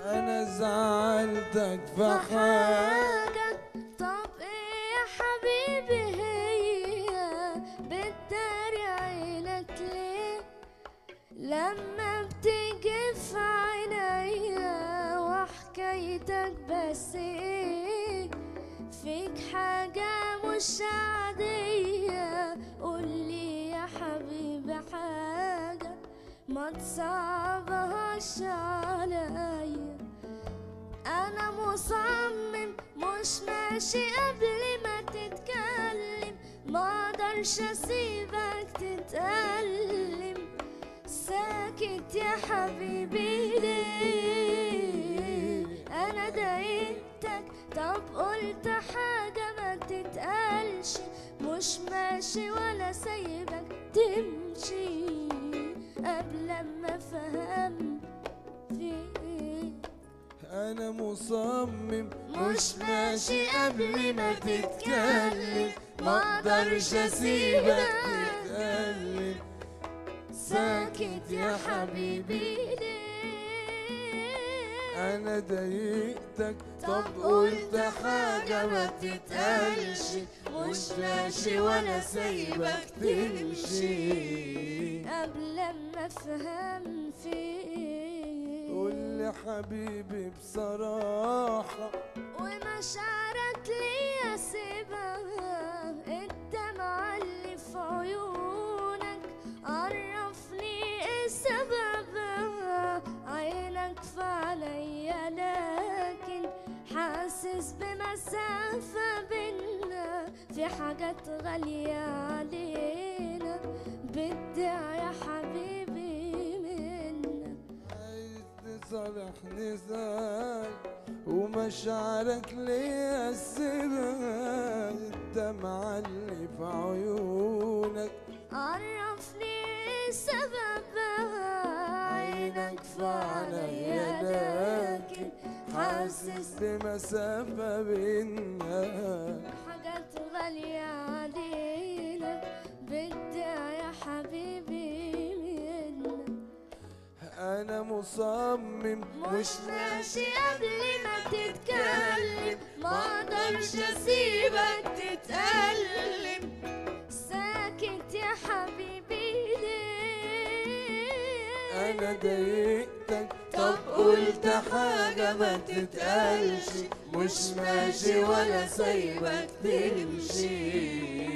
انا زعلتك في حاجة حاجة طب ايه يا حبيبي هي بتداري عينك ليه لما بتيجي في عينيا وحكايتك بس ايه فيك حاجة مش عادية قولي يا حبيبي حاجة ما تصعبهاش عليا انا مصمم مش ماشي قبل ما تتكلم ما اقدرش اسيبك تتألم ساكت يا حبيبي ليه انا ضايقتك طب قلت حاجة ما تتقالش مش ماشي ولا سايبك تمشي قبل ما فهم في ايه انا مصمم مش ماشي قبل ما تتكلم ما اقدرش اسيبك تتكلم ساكت يا حبيبي ليه انا ضايقتك طب طب قلت حاجة ما تتقالش مش ماشي ولا سايبك تمشي قبل ما افهم في ايه قول لي حبيبي بصراحة ومشاعرك ليا سيبها الدمعة اللي في عيونك عرفني ايه سببها عينك في عليا لكن حاسس بمسافة بينا في حاجات غالية علينا بدي يا حبيبي منا عايز تصالحني ازاي ومشاعرك ليا سيبها الدمعة اللي في عيونك عرفني سببها عينك في عليا لكن حاسس بمسافة بينا حاجات غالية علينا بدي يا حبيبي منا أنا مصمم مش ماشي قبل ما تتكلم ما اقدرش اسيبك تتألم ساكت يا حبيبي ليه أنا ضايقتك طب قلت حاجة ما تتقالش مش ماشي ولا سايبك تمشي